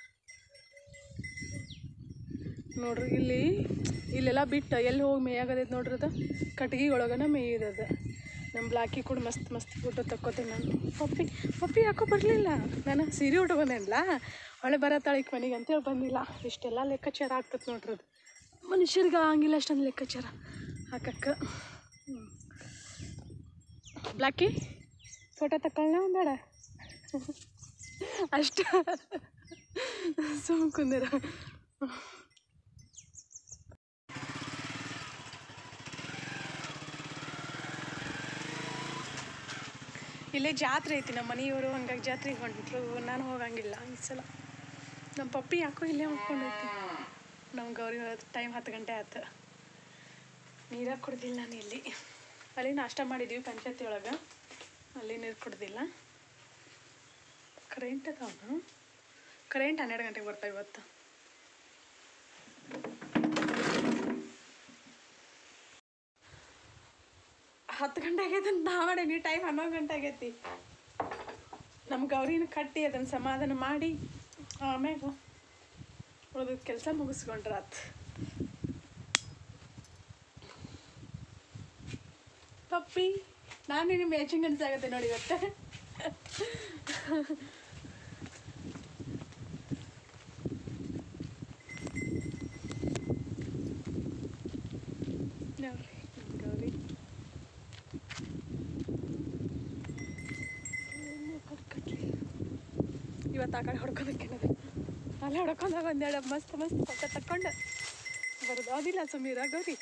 ನೋಡ್ರಿ ಇಲ್ಲಿ ಇಲ್ಲೆಲ್ಲ ಬಿಟ್ಟು ಎಲ್ಲಿ ಹೋಗಿ ಮೇಯಾಗದೈತೆ ನೋಡ್ರಿ ಅದು ಕಟ್ಗೆ ಒಳಗನ ಮೇಯ್ದದ ನಮ್ಮ ಬ್ಲಾಕಿ ಕೂಡ ಮಸ್ತ್ ಮಸ್ತ್ ಫೋಟೋ ತಕ್ಕೋತೀನಿ ನಾನು ಪಪ್ಪಿ ಪಪ್ಪಿ ಯಾಕೋ ಬರಲಿಲ್ಲ ನಾನು ಸೀರೆ ಉಟ್ಕೊಂಡೇನಲ್ಲ ಹೊಳೆ ಬರತ್ತಾಳಿಕ್ ಮನೆಗೆ ಅಂತೇಳಿ ಬಂದಿಲ್ಲ ಇಷ್ಟೆಲ್ಲ ಲೆಕ್ಕಾಚಾರ ಆಗ್ತದೆ ನೋಡ್ರಿ ಅದು ಮನುಷ್ಯರಿಗೆ ಆಗಂಗಿಲ್ಲ ಅಷ್ಟೊಂದು ಲೆಕ್ಕಾಚಾರ ಹಾಕಕ್ಕೆ ಹ್ಮ್. ಬ್ಲಾಕಿ ಫೋಟೋ ತಕೊಳ್ಳ ಒಂದಾಡ ಅಷ್ಟ ಸುಮ್ ಕುಂದಿರ ಇಲ್ಲೇ ಜಾತ್ರೆ ಐತಿ ನಮ್ಮ ಮನೆಯವರು ಹಂಗಾಗಿ ಜಾತ್ರೆಗೆ ಹೊಂಟ್ರು ನಾನು ಹೋಗಂಗಿಲ್ಲ ಈ ಸಲ ನಮ್ಮ ಪಪ್ಪಿ ಯಾಕೋ ಇಲ್ಲೇ ಮಕ್ಕೊಂಡೈತಿ ನಮ್ಗೆ ಅವ್ರಿಗೆ ಟೈಮ್ ಹತ್ತು ಗಂಟೆ ಆಯ್ತು ನೀರ ಕುಡ್ದಿಲ್ಲ ನಾನು ಇಲ್ಲಿ ಅಲ್ಲಿ ನಾಷ್ಟ ಮಾಡಿದ್ವಿ ಪಂಚಾಯತಿ ಒಳಗೆ ಅಲ್ಲಿ ನೀರು ಕುಡ್ದಿಲ್ಲ ಕರೆಂಟ್ ಅದಾವ ಕರೆಂಟ್ ಹನ್ನೆರಡು ಗಂಟೆಗೆ ಬರ್ತಾವೆ ಇವತ್ತು ಹತ್ತು ಗಂಟೆ ಆಗೈತೆ ಅಂತ ನಾ ಮಾಡೀನಿ ಟೈಮ್ ಹನ್ನೊಂದು ಗಂಟೆ ಆಗೈತಿ ನಮ್ಮ ಗೌರಿನ ಕಟ್ಟಿ ಅದನ್ನು ಸಮಾಧಾನ ಮಾಡಿ ಆಮ್ಯಾಗ ಉಳಿದ ಕೆಲಸ ಮುಗಿಸ್ಕೊಂಡ್ರ ಆತು ಪಪ್ಪಿ ನಾನು ನಿನ್ನ ಮ್ಯಾಚಿಂಗ್ ಅನ್ಸಾಗತ್ತೆ ನೋಡಿ ಇವತ್ತು ನೋಡ್ರಿ ನಮ್ ಗೌರಿ ಇವತ್ತು ಆ ಕಡೆ ಹೊಡ್ಕೊಳಕ್ಕೆ ಅಲ್ಲೇ ಹೊಡ್ಕೊಂಡಾಗ ಒಂದೆರಡು ಮಸ್ತ್ ಮಸ್ತ್ ಪಕ್ಕ ತಕ್ಕೊಂಡು ಬರೋದು ಅದಿಲ್ಲ ಸುಮೀರ ಗೌರಿ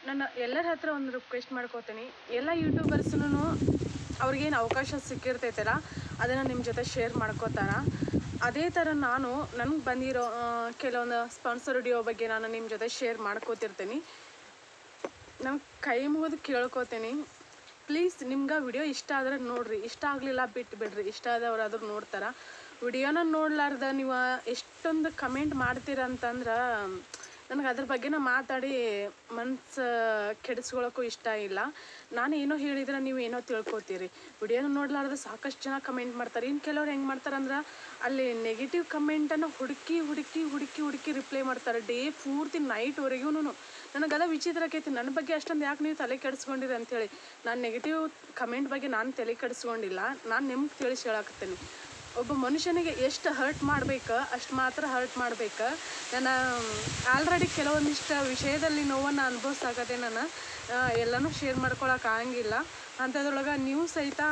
ನನ್ನ ಎಲ್ಲರ ಹತ್ರ ಒಂದು ರಿಕ್ವೆಸ್ಟ್ ಮಾಡ್ಕೋತೀನಿ ಎಲ್ಲ ಯೂಟ್ಯೂಬರ್ಸ್ನು ಅವ್ರಿಗೇನು ಅವಕಾಶ ಸಿಕ್ಕಿರ್ತೈತಲ್ಲ ಅದನ್ನು ನಿಮ್ಮ ಜೊತೆ ಶೇರ್ ಮಾಡ್ಕೋತಾರ ಅದೇ ಥರ ನಾನು ನನಗೆ ಬಂದಿರೋ ಆ, ಕೆಲವೊಂದು ಸ್ಪಾನ್ಸರ್ ವಿಡಿಯೋ ಬಗ್ಗೆ ನಾನು ನಿಮ್ಮ ಜೊತೆ ಶೇರ್ ಮಾಡ್ಕೋತಿರ್ತೀನಿ ನಾನು ಕೈ ಮುಗಿದು ಕೇಳ್ಕೊತೀನಿ ಪ್ಲೀಸ್ ನಿಮ್ಗೆ ವಿಡಿಯೋ ಇಷ್ಟ ಆದ್ರೆ ನೋಡ್ರಿ ಇಷ್ಟ ಆಗಲಿಲ್ಲ ಬಿಟ್ಟು ಬಿಡ್ರಿ ಇಷ್ಟ ಆದವ್ರಾದ್ರೂ ನೋಡ್ತಾರ ವಿಡಿಯೋನ ನೋಡ್ಲಾರ್ದ ನೀವು ಎಷ್ಟೊಂದು ಕಮೆಂಟ್ ಮಾಡ್ತೀರ ಅಂತಂದ್ರೆ ನನಗೆ ಅದ್ರ ಬಗ್ಗೆನ ಮಾತಾಡಿ ಮನ್ಸು ಕೆಡಿಸ್ಕೊಳ್ಳೋಕ್ಕೂ ಇಷ್ಟ ಇಲ್ಲ ನಾನು ಏನೋ ಹೇಳಿದ್ರೆ ನೀವು ಏನೋ ತಿಳ್ಕೊತೀರಿ ವಿಡಿಯೋನ ನೋಡ್ಲಾರ್ದ ಸಾಕಷ್ಟು ಜನ ಕಮೆಂಟ್ ಮಾಡ್ತಾರೆ ಇನ್ನು ಕೆಲವ್ರು ಹೆಂಗೆ ಮಾಡ್ತಾರಂದ್ರೆ ಅಲ್ಲಿ ನೆಗೆಟಿವ್ ಕಮೆಂಟನ್ನು ಹುಡುಕಿ ಹುಡುಕಿ ಹುಡುಕಿ ಹುಡುಕಿ ರಿಪ್ಲೈ ಮಾಡ್ತಾರೆ ಡೇ ಪೂರ್ತಿ ನೈಟ್ವರೆಗೂ ನನಗೆ ಅದ ವಿಚಿತ್ರ ಆಕೈತಿ ನನ್ನ ಬಗ್ಗೆ ಅಷ್ಟೊಂದು ಯಾಕೆ ನೀವು ತಲೆ ಕೆಡಿಸ್ಕೊಂಡಿರಿ ಅಂತೇಳಿ ನಾನು ನೆಗೆಟಿವ್ ಕಮೆಂಟ್ ಬಗ್ಗೆ ನಾನು ತಲೆ ಕೆಡಿಸ್ಕೊಂಡಿಲ್ಲ ನಾನು ನಿಮ್ಗೆ ತಿಳಿಸಿ ಹೇಳಕತ್ತೀನಿ ಒಬ್ಬ ಮನುಷ್ಯನಿಗೆ ಎಷ್ಟು ಹರ್ಟ್ ಮಾಡ್ಬೇಕು ಅಷ್ಟು ಮಾತ್ರ ಹರ್ಟ್ ಮಾಡ್ಬೇಕು ನಾನು ಆಲ್ರೆಡಿ ಕೆಲವೊಂದಿಷ್ಟು ವಿಷಯದಲ್ಲಿ ನೋವನ್ನು ಅನುಭವಿಸಾಕತ್ತೆ ನಾನು ಆ, ಎಲ್ಲನೂ ಶೇರ್ ಮಾಡ್ಕೊಳಕ್ಕೆ ಆಗಂಗಿಲ್ಲ ಅಂಥದ್ರೊಳಗೆ ನೀವು ಸಹಿತ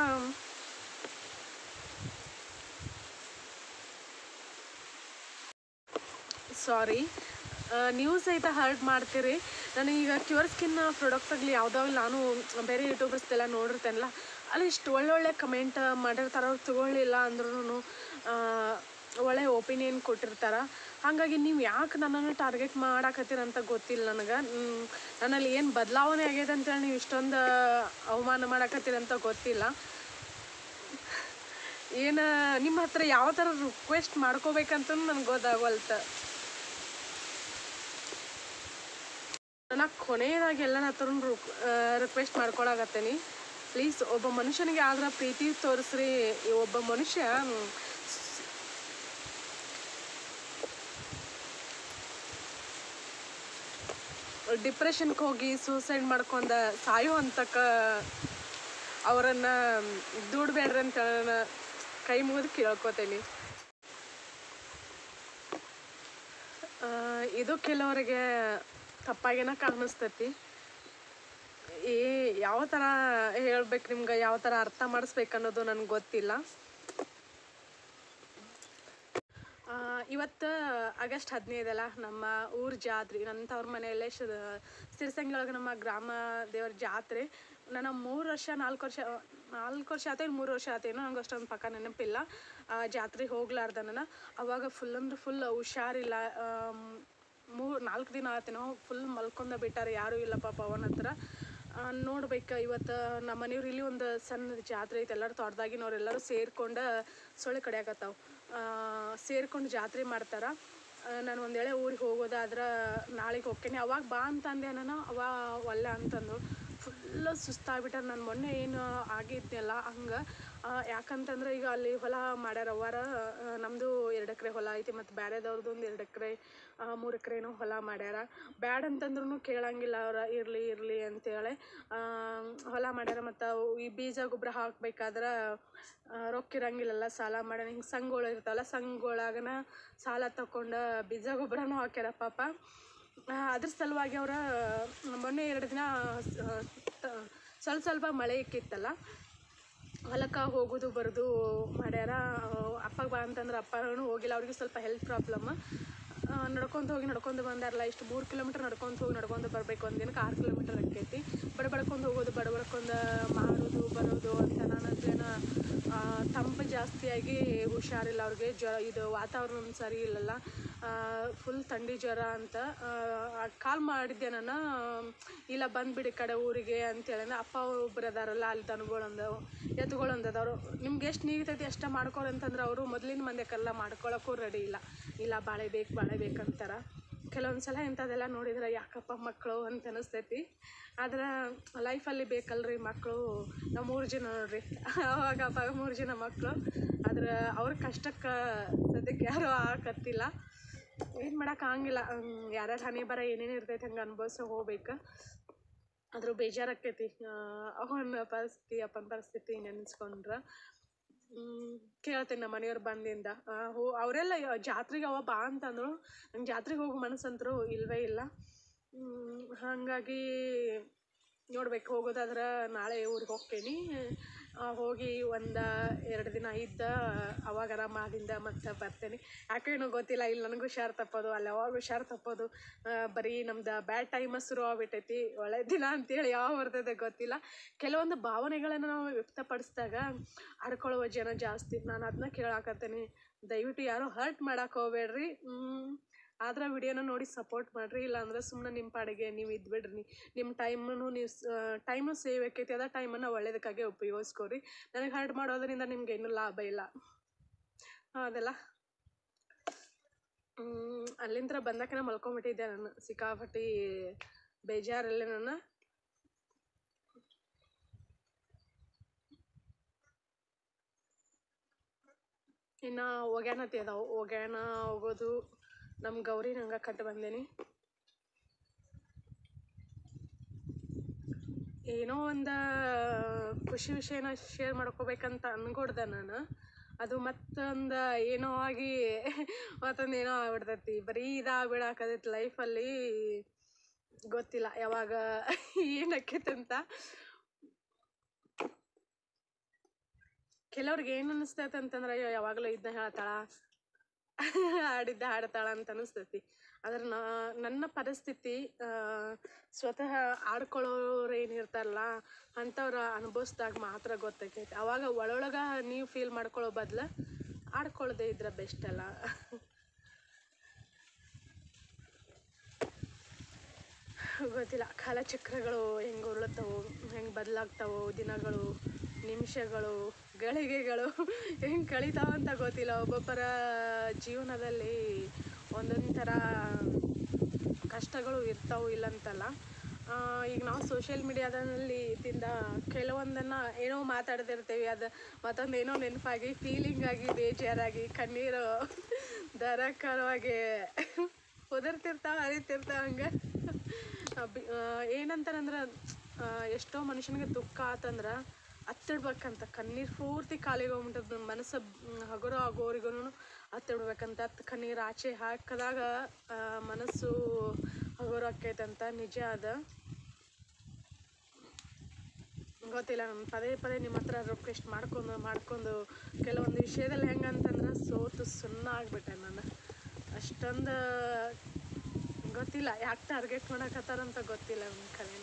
ಸಾರಿ ನೀವು ಸಹಿತ ಹರ್ಟ್ ಮಾಡ್ತೀರಿ ನಾನು ಈಗ ಕ್ಯೂರ್ ಸ್ಕಿನ್ ಪ್ರಾಡಕ್ಟ್ ಆಗಲಿ ಯಾವುದಾಗಲಿ ನಾನು ಬೇರೆ ಯೂಟ್ಯೂಬರ್ಸ್ದೆಲ್ಲ ನೋಡಿರ್ತೇನಲ್ಲ ಅಲ್ಲಿ ಇಷ್ಟು ಒಳ್ಳೊಳ್ಳೆ ಕಮೆಂಟ್ ಮಾಡಿರ್ತಾರೆ ಅವ್ರು ತಗೊಳ್ಳಿಲ್ಲ ಅಂದ್ರೂ ಒಳ್ಳೆ ಒಪಿನಿಯನ್ ಕೊಟ್ಟಿರ್ತಾರೆ ಹಾಗಾಗಿ ನೀವು ಯಾಕೆ ನನ್ನನ್ನು ಟಾರ್ಗೆಟ್ ಮಾಡಾಕತ್ತೀರ ಅಂತ ಗೊತ್ತಿಲ್ಲ ನನಗೆ ನನ್ನಲ್ಲಿ ಏನು ಬದಲಾವಣೆ ಆಗೈತೆ ಅಂತೇಳಿ ನೀವು ಇಷ್ಟೊಂದು ಅವಮಾನ ಮಾಡಾಕತ್ತೀರ ಅಂತ ಗೊತ್ತಿಲ್ಲ ಏನು ನಿಮ್ಮ ಹತ್ರ ಯಾವ ಥರ ರಿಕ್ವೆಸ್ಟ್ ಮಾಡ್ಕೋಬೇಕಂತ ನನಗೆ ಗೊತ್ತಾಗವಲ್ತ ನಾನು ಕೊನೆಯದಾಗಿ ಎಲ್ಲನ ಹತ್ರ ರಿಕ್ವೆಸ್ಟ್ ಮಾಡ್ಕೊಳಕತ್ತೀನಿ ಪ್ಲೀಸ್ ಒಬ್ಬ ಮನುಷ್ಯನಿಗೆ ಆದ್ರ ಪ್ರೀತಿ ತೋರಿಸ್ರಿ ಈ ಒಬ್ಬ ಮನುಷ್ಯ ಮ್, ಡಿಪ್ರೆಷನ್ಗೆ ಹೋಗಿ ಸೂಸೈಡ್ ಮಾಡ್ಕೊಂಡ ಸಾಯೋ ಅಂತಕ್ಕ ಅವರನ್ನು ದುಡ್ಬೇಡ್ರಿ ಅಂತ ನಾನು ಕೈ ಮುಗಿದು ಕೇಳ್ಕೊತೀನಿ ಆ, ಇದು ಕೆಲವರಿಗೆ ತಪ್ಪಾಗೇನ ಕಾಣಿಸ್ತೈತಿ ಏ ಯಾವ ಥರ ಹೇಳ್ಬೇಕು ನಿಮ್ಗೆ ಯಾವ ಥರ ಅರ್ಥ ಮಾಡಿಸ್ಬೇಕು ಅನ್ನೋದು ನನಗೆ ಗೊತ್ತಿಲ್ಲ ಆ, ಇವತ್ತು ಆಗಸ್ಟ್ ಹದಿನೈದಲ್ಲ ನಮ್ಮ ಊರ ಜಾತ್ರೆ ನನ್ನ ತವ್ರ ಮನೆಯಲ್ಲೇ ಶ ಸಿರ್ಸಂಗಿ ಒಳಗೆ ನಮ್ಮ ಗ್ರಾಮ ದೇವರ ಜಾತ್ರೆ ನಾನು ಮೂರು ವರ್ಷ ನಾಲ್ಕು ವರ್ಷ ನಾಲ್ಕು ವರ್ಷ ಆತೇನು ಮೂರು ವರ್ಷ ಆತೇನೋ ನಂಗೆ ಅಷ್ಟೊಂದು ಪಕ್ಕ ನೆನಪಿಲ್ಲ ಜಾತ್ರೆಗೆ ಹೋಗ್ಲಾರ್ದ ನಾನು ಅವಾಗ ಫುಲ್ ಅಂದ್ರೆ ಫುಲ್ ಹುಷಾರಿಲ್ಲ ಮೂರು ನಾಲ್ಕು ದಿನ ಆತೇನೋ ಫುಲ್ ಮಲ್ಕೊಂಡ ಬಿಟ್ಟಾರೆ ಯಾರೂ ಇಲ್ಲ ಪಾಪ ಅವನ ಹತ್ರ ನೋಡ್ಬೇಕು ಇವತ್ತು ನಮ್ಮ ಮನೆಯವ್ರು ಇಲ್ಲಿ ಒಂದು ಸಣ್ಣ ಜಾತ್ರೆ ಐತೆ ಎಲ್ಲರೂ ತೋಟದಾಗಿನವ್ರು ಎಲ್ಲರೂ ಸೇರ್ಕೊಂಡು ಸೊಳ್ಳೆ ಕಡಿಯಾಕತ್ತಾವ ಸೇರ್ಕೊಂಡು ಜಾತ್ರೆ ಮಾಡ್ತಾರೆ ನಾನು ಒಂದು ವೇಳೆ ಊರಿಗೆ ಹೋಗೋದಾದ್ರೆ ನಾಳೆಗೆ ಹೋಗ್ತೇನೆ ಅವಾಗ ಬಾ ಅಂತ ಅಂದೆ ನಾನು ಅವ ಒಲ್ಲ ಅಂತಂದು ಫುಲ್ಲು ಸುಸ್ತಾಗ್ಬಿಟ್ಟ ನಾನು ಮೊನ್ನೆ ಏನು ಆಗಿದ್ನಲ್ಲ ಹಂಗೆ ಯಾಕಂತಂದ್ರೆ ಈಗ ಅಲ್ಲಿ ಹೊಲ ಮಾಡ್ಯಾರ ಅವರ ನಮ್ಮದು ಎರಡು ಎಕರೆ ಹೊಲ ಐತಿ ಮತ್ತು ಬೇರೆದವ್ರದ್ದು ಒಂದು ಎರಡು ಎಕರೆ ಮೂರು ಎಕರೆನೂ ಹೊಲ ಮಾಡ್ಯಾರ ಬ್ಯಾಡ್ ಅಂತಂದ್ರೂ ಕೇಳಂಗಿಲ್ಲ ಅವ್ರ ಇರಲಿ ಇರಲಿ ಅಂತೇಳಿ ಆ, ಹೊಲ ಮಾಡ್ಯಾರ ಮತ್ತು ಈ ಬೀಜ ಗೊಬ್ಬರ ಹಾಕ್ಬೇಕಾದ್ರೆ ರೊಕ್ಕ ಇರಂಗಿಲ್ಲಲ್ಲ ಸಾಲ ಮಾಡ್ಯಾರ ಹಿಂಗೆ ಸಂಘಗಳು ಇರ್ತಾವಲ್ಲ ಸಂಘಗಳಾಗನ ಸಾಲ ತಗೊಂಡು ಬೀಜ ಗೊಬ್ಬರನೂ ಹಾಕ್ಯಾರ ಪಾಪ ಆ, ಅದ್ರ ಸಲುವಾಗಿ ಅವರ ಮೊನ್ನೆ ಎರಡು ದಿನ ಸ- ತ- ಸ್ವಲ್ಪ ಸ್ವಲ್ಪ ಮಳೆ ಇಕ್ಕಿತ್ತಲ್ಲ ಹೊಲಕ್ಕೆ ಹೋಗೋದು ಬರೋದು ಮಾಡ್ಯಾರ ಅಪ್ಪಗೆ ಬಾ ಅಂತಂದ್ರೆ ಅಪ್ಪನೂ ಹೋಗಿಲ್ಲ ಅವ್ರಿಗೆ ಸ್ವಲ್ಪ ಹೆಲ್ತ್ ಪ್ರಾಬ್ಲಮ್ ನಡ್ಕೊಂತ ಹೋಗಿ ನಡ್ಕೊಂಡು ಬಂದಾರಲ್ಲ ಇಷ್ಟು ಮೂರು ಕಿಲೋಮೀಟ್ರ್ ನಡ್ಕೊಂತ ಹೋಗಿ ನಡ್ಕೊಂಡು ಬರಬೇಕು ಒಂದಿನಕ್ಕೆ ಆರು ಕಿಲೋಮೀಟ್ರ್ ಆಕೈತಿ ಬಡ ಬಡ್ಕೊಂಡು ಹೋಗೋದು ಬಡ ಬಡ್ಕೊಂಡು ಮಾಡೋದು ಬರೋದು ಅಂತ ನಾನು ಜನ ತಂಪು ಜಾಸ್ತಿಯಾಗಿ ಹುಷಾರಿಲ್ಲ ಅವ್ರಿಗೆ ಜ್ವರ ಇದು ವಾತಾವರಣ ಸರಿ ಇಲ್ಲಲ್ಲ ಫುಲ್ ಥಂಡಿ ಜ್ವರ ಅಂತ ಕಾಲ್ ಮಾಡಿದ್ದೆ ನಾನು ಇಲ್ಲ ಬಂದ್ಬಿಡಿ ಕಡೆ ಊರಿಗೆ ಅಂತೇಳಿ ಅಪ್ಪ ಒಬ್ರು ಅದಾರಲ್ಲ ಅಲ್ಲಿ ದನಗಳೊಂದು ಎತ್ತುಗಳೊಂದದವರು ನಿಮ್ಗೆ ಎಷ್ಟು ನೀಗ್ತೈತಿ ಅಷ್ಟ ಮಾಡ್ಕೊರಿ ಅಂತಂದ್ರೆ ಅವರು ಮೊದಲಿನ ಮಂದ್ಯಕ್ಕೆಲ್ಲ ಮಾಡ್ಕೊಳಕ್ಕೂ ರೆಡಿ ಇಲ್ಲ ಇಲ್ಲ ಬಾಳೆ ಬೇಕು ಬಾಳೆ ಬೇಕಂತಾರ ಕೆಲವೊಂದು ಸಲ ಇಂಥದ್ದೆಲ್ಲ ನೋಡಿದ್ರೆ ಯಾಕಪ್ಪ ಮಕ್ಕಳು ಅಂತ ಅನಿಸ್ತೈತಿ ಆದ್ರೆ ಲೈಫಲ್ಲಿ ಬೇಕಲ್ರಿ ಮಕ್ಕಳು ನಾವು ಮೂರು ಜನ ನೋಡ್ರಿ ಅವಾಗ ಅಪ್ಪ ಮೂರು ಜನ ಮಕ್ಕಳು ಆದ್ರೆ ಅವ್ರ ಕಷ್ಟಕ್ಕೆ ಸದ್ಯಕ್ಕೆ ಯಾರೂ ಆಗತ್ತಿಲ್ಲ ಏನು ಮಾಡೋಕೆ ಆಗಂಗಿಲ್ಲ ಯಾರ್ಯಾರ ಹನಿ ಬರ ಏನೇನು ಇರ್ತೈತೆ ಹಂಗೆ ಅನ್ಭವಿಸೋ ಹೋಗ್ಬೇಕು ಆದ್ರೂ ಬೇಜಾರಾಕೈತಿ ಅವನ ಪರಿಸ್ಥಿತಿ ಅಪ್ಪನ ಪರಿಸ್ಥಿತಿ ನೆನೆಸ್ಕೊಂಡ್ರೆ ಕೇಳ್ತೀನಿ ನಮ್ಮ ಮನೆಯವ್ರು ಬಂದಿಂದ ಆ, ಹೋ ಅವರೆಲ್ಲ ಜಾತ್ರೆಗೆ ಅವ ಬಾ ಅಂತಂದ್ರು ನಂಗೆ ಜಾತ್ರೆಗೆ ಹೋಗೋ ಮನಸ್ಸಂತರೂ ಇಲ್ಲವೇ ಇಲ್ಲ ಹ್ಮ್, ಹಾಗಾಗಿ ನೋಡ್ಬೇಕು ಹೋಗೋದಾದ್ರೆ ನಾಳೆ ಊರಿಗೆ ಹೋಗ್ತೀನಿ ಆ, ಹೋಗಿ ಒಂದು ಎರಡು ದಿನ ಇದ್ದ ಅವಾಗ ಆರಾಮಾದಿಂದ ಮತ್ತೆ ಬರ್ತೇನೆ ಯಾಕೇನೋ ಗೊತ್ತಿಲ್ಲ ಇಲ್ಲಿ ನನಗೂ ಹುಷಾರು ತಪ್ಪೋದು ಅಲ್ಲಿ ಅವಾಗ ಹುಷಾರು ತಪ್ಪೋದು ಆ, ಬರೀ ನಮ್ದು ಬ್ಯಾಡ್ ಟೈಮ ಶುರು ಆಗ್ಬಿಟ್ಟೈತಿ ಒಳ್ಳೆ ದಿನ ಅಂತೇಳಿ ಯಾವ ಬರ್ತೈತೆ ಗೊತ್ತಿಲ್ಲ ಕೆಲವೊಂದು ಭಾವನೆಗಳನ್ನು ನಾವು ವ್ಯಕ್ತಪಡಿಸಿದಾಗ ಆಡ್ಕೊಳ್ಳುವ ಜನ ಜಾಸ್ತಿ ನಾನು ಅದನ್ನ ಕೇಳಾಕತ್ತೀನಿ ದಯವಿಟ್ಟು ಯಾರು ಹರ್ಟ್ ಮಾಡಕ್ಕೆ ಹೋಗ್ಬೇಡ್ರಿ ಆದ್ರೆ ವಿಡಿಯೋನ ನೋಡಿ ಸಪೋರ್ಟ್ ಮಾಡಿರಿ ಇಲ್ಲಾಂದ್ರೆ ಸುಮ್ಮನೆ ನಿಮ್ಮ ಪಾಡಿಗೆ ನೀವು ಇದ್ಬಿಡ್ರಿ ನಿಮ್ಮ ಟೈಮನ್ನು ನೀವು ಟೈಮು ಸೇವ್ ಆಕೈತಿ ಅದ ಟೈಮನ್ನು ಒಳ್ಳೇದಕ್ಕಾಗಿ ಉಪಯೋಗಿಸ್ಕೊರಿ ನನಗೆ ಹರ್ಟ್ ಮಾಡೋದ್ರಿಂದ ನಿಮ್ಗೆ ಏನೂ ಲಾಭ ಇಲ್ಲ ಅದೆಲ್ಲ ಅಲ್ಲಿಂದ ಬಂದಕ್ಕೆ ಮಲ್ಕೊಂಬಿಟ್ಟಿದ್ದೆ ನಾನು ಸಿಕ್ಕಾಪಟ್ಟಿ ಬೇಜಾರಲ್ಲಿ ನಾನು ಇನ್ನು ಒಗ್ಯಾನತಿ ಅದಾವು ಒಗ್ಯಾನ ಹೋಗೋದು ನಮ್ಮ ಗೌರಿ ನಂಗೆ ಕಟ್ಟು ಬಂದೇನಿ ಏನೋ ಒಂದು ಖುಷಿ ವಿಷಯನ ಶೇರ್ ಮಾಡ್ಕೋಬೇಕಂತ ಅನ್ಕೊಡ್ದೆ ನಾನು ಅದು ಮತ್ತೊಂದು ಏನೋ ಆಗಿ ಮತ್ತೊಂದು ಏನೋ ಆಗ್ಬಿಡ್ತೈತಿ ಬರೀ ಇದಾಗ್ಬಿಡಾಕತೈತಿ ಲೈಫಲ್ಲಿ ಗೊತ್ತಿಲ್ಲ ಯಾವಾಗ ಏನಕ್ಕೈತೆ ಅಂತ ಕೆಲವ್ರಿಗೆ ಏನು ಅನಿಸ್ತೈತೆ ಅಂತಂದ್ರೆ ಅಯ್ಯೋ ಯಾವಾಗಲೂ ಇದನ್ನ ಹೇಳ್ತಾಳ ಹಾಡಿದ್ದ ಹಾಡ್ತಾಳ ಅಂತ ಅನಿಸ್ತೈತಿ ಆದ್ರೆ ನಾ ನನ್ನ ಪರಿಸ್ಥಿತಿ ಆ, ಸ್ವತಃ ಆಡ್ಕೊಳ್ಳೋರು ಏನಿರ್ತಾರಲ್ಲ ಅಂಥವ್ರು ಅನುಭವಿಸ್ದಾಗ ಮಾತ್ರ ಗೊತ್ತಾಗೈತೆ ಅವಾಗ ಒಳೊಳಗೆ ನೀವು ಫೀಲ್ ಮಾಡ್ಕೊಳ್ಳೋ ಬದಲು ಆಡ್ಕೊಳ್ಳದೆ ಇದ್ರೆ ಬೆಸ್ಟ್ ಅಲ್ಲ ಗೊತ್ತಿಲ್ಲ ಕಾಲಚಕ್ರಗಳು ಹೆಂಗೆ ಉರುಳುತ್ತವೋ ಹೆಂಗೆ ಬದಲಾಗ್ತಾವೋ ದಿನಗಳು ನಿಮಿಷಗಳು ಗಳಿಗೆಗಳು ಹೆಂಗೆ ಕಳೀತಾವ ಅಂತ ಗೊತ್ತಿಲ್ಲ ಒಬ್ಬೊಬ್ಬರ ಜೀವನದಲ್ಲಿ ಒಂದೊಂದು ಥರ ಕಷ್ಟಗಳು ಇರ್ತಾವು ಇಲ್ಲಂತಲ್ಲ ಆ, ಈಗ ನಾವು ಸೋಷಿಯಲ್ ಮೀಡಿಯಾದಲ್ಲಿ ತಿಂದ ಕೆಲವೊಂದನ್ನು ಏನೋ ಮಾತಾಡ್ತಿರ್ತೀವಿ ಅದು ಮತ್ತೊಂದು ಏನೋ ನೆನಪಾಗಿ ಫೀಲಿಂಗ್ ಆಗಿ ಬೇಜಾರಾಗಿ ಕಣ್ಣೀರು ಧಾರಾಕಾರವಾಗಿ ಉದುರ್ತಿರ್ತಾವ ಹರಿತಿರ್ತಾವ ಹಂಗೆ ಅಬ್ಬಿ ಏನಂತಾರಂದ್ರೆ ಎಷ್ಟೋ ಮನುಷ್ಯನಿಗೆ ದುಃಖ ಆತಂದ್ರೆ ಹತ್ತಿಡ್ಬೇಕಂತ ಕಣ್ಣೀರು ಪೂರ್ತಿ ಕಾಲಿಗೆ ಹೋಗ್ಬಿಟ್ಟದ ಮನಸ್ಸು ಮ್, ಹಗುರ ಆಗೋರಿಗೂ ಹತ್ತಿಡ್ಬೇಕಂತ ಹತ್ತು ಕಣ್ಣೀರು ಆಚೆ ಹಾಕಿದಾಗ ಆ, ಮನಸ್ಸು ಹಗುರ ಆಕೈತಂತ ನಿಜ ಅದ ಗೊತ್ತಿಲ್ಲ ನಾನು ಪದೇ ಪದೇ ನಿಮ್ಮ ಹತ್ರ ರಿಕ್ವೆಸ್ಟ್ ಮಾಡ್ಕೊಂಡು ಮಾಡ್ಕೊಂಡು ಕೆಲವೊಂದು ವಿಷಯದಲ್ಲಿ ಹೆಂಗಂತಂದ್ರೆ ಸೋತು ಸುಣ್ಣ ಆಗ್ಬಿಟ್ಟೆ ನಾನು ಅಷ್ಟೊಂದು ಗೊತ್ತಿಲ್ಲ ಯಾಕೆ ಟಾರ್ಗೆಟ್ ಮಾಡಕತ್ತಾರಂತ ಗೊತ್ತಿಲ್ಲ ನನ್ನ ಕಡೆನ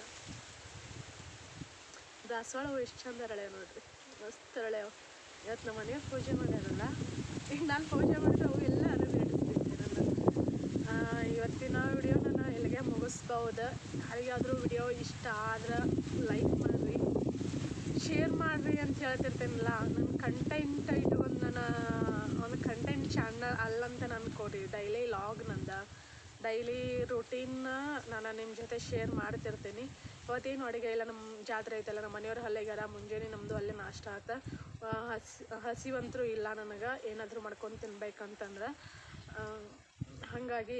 ದಾಸವಾಳವು ಎಷ್ಟು ಚಂದ ಅರಳ್ಯಾವ ನೋಡ್ರಿ ಮಸ್ತ್ ಅರಳ್ಯಾವ ಇವತ್ತು ನಮ್ಮ ಮನೆಯಾಗ ಪೂಜೆ ಮಾಡ್ಯಾರಲ್ಲ ಈಗ ನಾನು ಪೂಜೆ ಮಾಡಿದ್ರೆ ಅವು ಎಲ್ಲ ಅದನ್ನು ನಡೆಸ್ತಿದ್ದೆ ನಾನು ಆ, ಇವತ್ತಿನ ವಿಡಿಯೋ ನಾನು ಇಲ್ಲಿಗೆ ಮುಗಿಸ್ಬೋದು ಯಾರಿಗಾದ್ರೂ ವಿಡಿಯೋ ಇಷ್ಟ ಆದ್ರೆ ಲೈಕ್ ಮಾಡಿರಿ ಶೇರ್ ಮಾಡಿರಿ ಅಂತ ಹೇಳ್ತಿರ್ತೇನಲ್ಲ ನನ್ನ ಕಂಟೆಂಟ್ ಇಟ್ಕೊಂಡು ನಾನು ಒಂದು ಕಂಟೆಂಟ್ ಚಾನಲ್ ಅಲ್ಲಂತ ನಾನು ಕೊಡಿ ಡೈಲಿ ಲಾಗ್ ನಂದ ಡೈಲಿ ರೂಟೀನ್ ನಾನು ನಿಮ್ಮ ಜೊತೆ ಶೇರ್ ಮಾಡ್ತಿರ್ತೀನಿ ಇವತ್ತೇನು ಅಡುಗೆ ಇಲ್ಲ ನಮ್ಮ ಜಾತ್ರೆ ಐತಲ್ಲ ನಮ್ಮ ಮನೆಯವ್ರ ಹಲ್ಲೆಗಾರ ಮುಂಜಾನೆ ನಮ್ಮದು ಅಲ್ಲೇ ನಾಷ್ಟ ಆತ ಆ, ಹಸಿ ಹಸಿವಂತರೂ ಇಲ್ಲ ನನಗೆ ಏನಾದರೂ ಮಾಡ್ಕೊಂಡು ತಿನ್ಬೇಕಂತಂದ್ರೆ ಆ, ಹಾಗಾಗಿ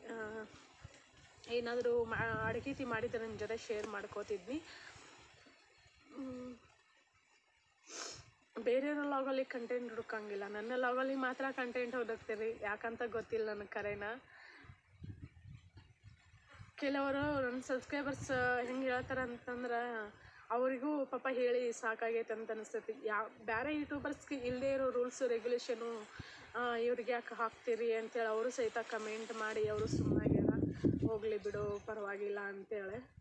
ಏನಾದರೂ ಮಾ ಅಡುಗೆ ಮಾಡಿದ್ರೆ ನಿಮ್ಮ ಜೊತೆ ಶೇರ್ ಮಾಡ್ಕೋತಿದ್ನಿ ಬೇರೆಯವ್ರ ಲಾಗಲ್ಲಿ ಕಂಟೆಂಟ್ ಹುಡುಕಂಗಿಲ್ಲ ನನ್ನ ಲಾಗಲ್ಲಿ ಮಾತ್ರ ಕಂಟೆಂಟ್ ಹುಡುಕ್ತೀರಿ ಯಾಕಂತ ಗೊತ್ತಿಲ್ಲ ನನಗೆ ಕರೆನ ಕೆಲವರು ನನ್ನ ಸಬ್ಸ್ಕ್ರೈಬರ್ಸ್ ಹೆಂಗೆ ಹೇಳ್ತಾರೆ ಅಂತಂದ್ರೆ ಅವರಿಗೂ ಪಾಪ ಹೇಳಿ ಸಾಕಾಗೈತೆ ಅಂತ ಅನಿಸ್ತೈತಿ ಯಾವ ಬೇರೆ ಯೂಟ್ಯೂಬರ್ಸ್ಗೆ ಇಲ್ಲದೇ ಇರೋ ರೂಲ್ಸು ರೆಗ್ಯುಲೇಷನು ಇವ್ರಿಗೆ ಯಾಕೆ ಹಾಕ್ತೀರಿ ಅಂತೇಳಿ ಅವರು ಸಹಿತ ಕಮೆಂಟ್ ಮಾಡಿ ಅವರು ಸುಮ್ಮನಾಗ್ಯಾರ ಹೋಗಲಿ ಬಿಡು ಪರವಾಗಿಲ್ಲ ಅಂತೇಳಿ